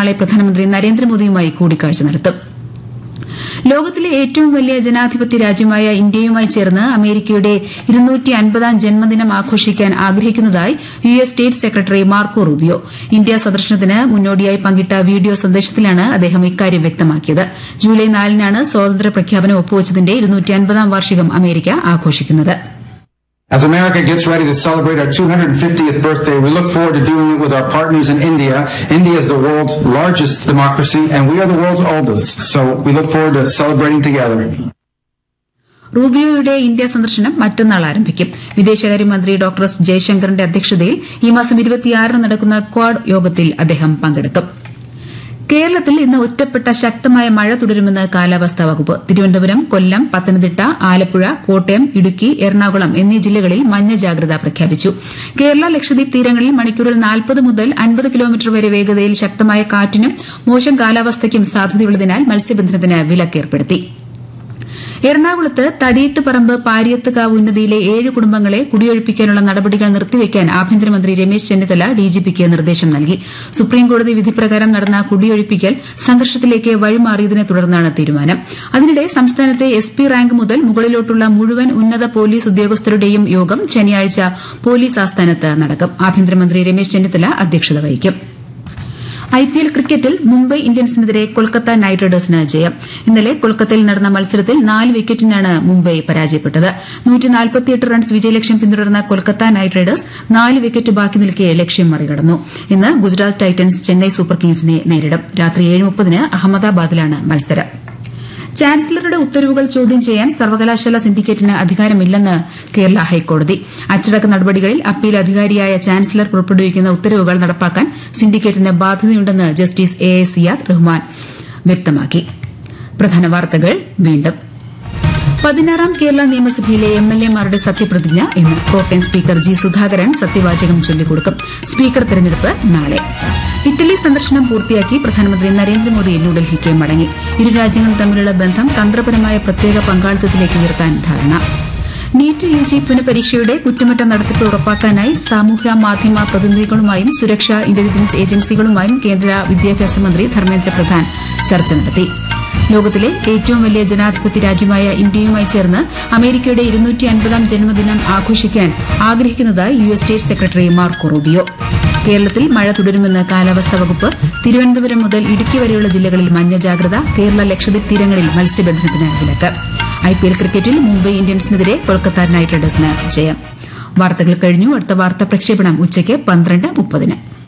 നാളെ പ്രധാനമന്ത്രി നരേന്ദ്രമോദിയുമായി കൂടിക്കാഴ്ച നടത്തും ലോകത്തിലെ ഏറ്റവും വലിയ ജനാധിപത്യ രാജ്യമായ ഇന്ത്യയുമായി ചേർന്ന് അമേരിക്കയുടെ ഇരുന്നൂറ്റി അൻപതാം ജന്മദിനം ആഘോഷിക്കാൻ ആഗ്രഹിക്കുന്നതായി U S state secretary Marco Rubio India സന്ദർശനത്തിന് മുന്നോടിയായി പങ്കിട്ട വീഡിയോ സന്ദേശത്തിലാണ് അദ്ദേഹം ഇക്കാര്യം വ്യക്തമാക്കിയത് ജൂലൈ നാലിനാണ് സ്വാതന്ത്ര്യ പ്രഖ്യാപനം ഒപ്പുവച്ചതിന്റെ ഇരുന്നൂറ്റി അൻപതാം വാർഷികം അമേരിക്ക ആഘോഷിക്കുന്നത് As America gets ready to celebrate our 250th birthday, we look forward to doing it with our partners in India. India is the world's largest democracy, and we are the world's oldest. So we look forward to celebrating together. റൂബിയോയുടെ India സന്ദർശനം മറ്റന്നാൾ ആരംഭിക്കും വിദേശകാര്യമന്ത്രി doctor S ജയശങ്കറിന്റെ അധ്യക്ഷതയിൽ ഈ മാസം ഇരുപത്തിയാറിന് നടക്കുന്ന ക്വാഡ് യോഗത്തിൽ അദ്ദേഹം പങ്കെടുക്കും കേരളത്തിൽ ഇന്ന് ഒറ്റപ്പെട്ട ശക്തമായ മഴ തുടരുമെന്ന് കാലാവസ്ഥാ വകുപ്പ് തിരുവനന്തപുരം കൊല്ലം പത്തനംതിട്ട ആലപ്പുഴ കോട്ടയം ഇടുക്കി എറണാകുളം എന്നീ ജില്ലകളിൽ മഞ്ഞ ജാഗ്രത പ്രഖ്യാപിച്ചു കേരള ലക്ഷദ്വീപ് തീരങ്ങളിൽ മണിക്കൂറിൽ നാൽപ്പത് മുതൽ അൻപത് കിലോമീറ്റർ വരെ വേഗതയിൽ ശക്തമായ കാറ്റിനും മോശം കാലാവസ്ഥയ്ക്കും സാധ്യതയുള്ളതിനാൽ മത്സ്യബന്ധനത്തിന് വിലക്കേർപ്പെടുത്തി എറണാകുളത്ത് തടിയിട്ടുപറമ്പ് പാരിയത്തുകാവ് ഉന്നതിയിലെ ഏഴ് കുടുംബങ്ങളെ കുടിയൊഴിപ്പിക്കാനുള്ള നടപടികൾ നിർത്തിവെക്കാൻ ആഭ്യന്തരമന്ത്രി രമേശ് ചെന്നിത്തല ഡിജിപിക്ക് നിർദ്ദേശം നൽകി സുപ്രീംകോടതി വിധിപ്രകാരം നടന്ന കുടിയൊഴിപ്പിക്കൽ സംഘർഷത്തിലേക്ക് വഴിമാറിയതിനെ തുടർന്നാണ് തീരുമാനം അതിനിടെ സംസ്ഥാനത്തെ എസ് പി റാങ്ക് മുതൽ മുകളിലോട്ടുള്ള മുഴുവൻ ഉന്നത പോലീസ് ഉദ്യോഗസ്ഥരുടെയും യോഗം ശനിയാഴ്ച പോലീസ് ആസ്ഥാനത്ത് നടക്കും ആഭ്യന്തരമന്ത്രി രമേശ് ചെന്നിത്തല അധ്യക്ഷത വഹിക്കും ഐപിഎൽ ക്രിക്കറ്റിൽ മുംബൈ ഇന്ത്യൻസിനെതിരെ കൊൽക്കത്ത നൈറ്റ് റൈഡേഴ്സിന് ജയം ഇന്നലെ കൊൽക്കത്തയിൽ നടന്ന മത്സരത്തിൽ നാല് വിക്കറ്റിനാണ് മുംബൈ പരാജയപ്പെട്ടത് റൺസ് വിജയലക്ഷ്യം പിന്തുടർന്ന കൊൽക്കത്ത നൈറ്റ് റൈഡേഴ്സ് നാല് വിക്കറ്റ് ബാക്കി നിൽക്കെ ലക്ഷ്യം മറികടന്നു ഇന്ന് ഗുജറാത്ത് ടൈറ്റൻസ് ചെന്നൈ സൂപ്പർ കിങ്സിനെ നേരിടും രാത്രി ഏഴ് മുപ്പതിന് അഹമ്മദാബാദിലാണ് മത്സരം ചാൻസലറുടെ ഉത്തരവുകൾ ചോദ്യം ചെയ്യാൻ സർവകലാശാല സിൻഡിക്കേറ്റിന് അധികാരമില്ലെന്ന് കേരള ഹൈക്കോടതി അച്ചടക്ക നടപടികളിൽ അപ്പീൽ അധികാരിയായ ചാൻസലർ പുറപ്പെടുവിക്കുന്ന ഉത്തരവുകൾ നടപ്പാക്കാൻ സിൻഡിക്കേറ്റിന് ബാധ്യതയുണ്ടെന്ന് justice A A Siyad Rahman വ്യക്തമാക്കി പ്രധാന വാർത്തകൾ വീണ്ടും പതിനാറാം കേരള നിയമസഭയിലെ എം എൽ എമാരുടെ സത്യപ്രതിജ്ഞ ഇന്ന് പ്രോട്ടേം സ്പീക്കർ ജി സുധാകരൻ സത്യവാചകം ചൊല്ലിക്കൊടുക്കും സ്പീക്കർ തെരഞ്ഞെടുപ്പ് നാളെ ഇറ്റലി സന്ദർശനം പൂർത്തിയാക്കി പ്രധാനമന്ത്രി നരേന്ദ്രമോദി ന്യൂഡൽഹിക്ക് മടങ്ങി ഇരു രാജ്യങ്ങളും തമ്മിലുള്ള ബന്ധം തന്ത്രപരമായ പ്രത്യേക പങ്കാളിത്തത്തിലേക്ക് ഉയർത്താൻ ധാരണ നീറ്റ് യു ജി പുനഃപരീക്ഷയുടെ കുറ്റമറ്റ നടത്തിപ്പ് ഉറപ്പാക്കാനായി സാമൂഹ്യ മാധ്യമ പ്രതിനിധികളുമായും സുരക്ഷാ ഇന്റലിജൻസ് ഏജൻസികളുമായും കേന്ദ്ര വിദ്യാഭ്യാസ മന്ത്രി ധർമ്മേന്ദ്ര പ്രധാൻ ചർച്ച നടത്തി ലോകത്തിലെ ഏറ്റവും വലിയ ജനാധിപത്യ രാജ്യമായ ഇന്ത്യയുമായി ചേർന്ന് അമേരിക്കയുടെ ഇരുന്നൂറ്റി അൻപതാം ജന്മദിനം ആഘോഷിക്കാൻ ആഗ്രഹിക്കുന്നതായി U S state secretary Marco Rubio കേരളത്തിൽ മഴ തുടരുമെന്ന് കാലാവസ്ഥാ വകുപ്പ് തിരുവനന്തപുരം മുതൽ ഇടുക്കി വരെയുള്ള ജില്ലകളിൽ മഞ്ഞ ജാഗ്രത കേരള ലക്ഷദ്വീപ് തീരങ്ങളിൽ മത്സ്യബന്ധനത്തിന് വിലക്ക് ഐപിഎൽ ക്രിക്കറ്റിൽ മുംബൈ ഇന്ത്യൻസിനെതിരെ കൊൽക്കത്ത നൈറ്റ് റൈഡേഴ്സിന് ജയം വാർത്തകൾ കഴിഞ്ഞു അടുത്ത വാർത്താ പ്രക്ഷേപണം ഉച്ചയ്ക്ക് പന്ത്രണ്ട് മുപ്പതിന്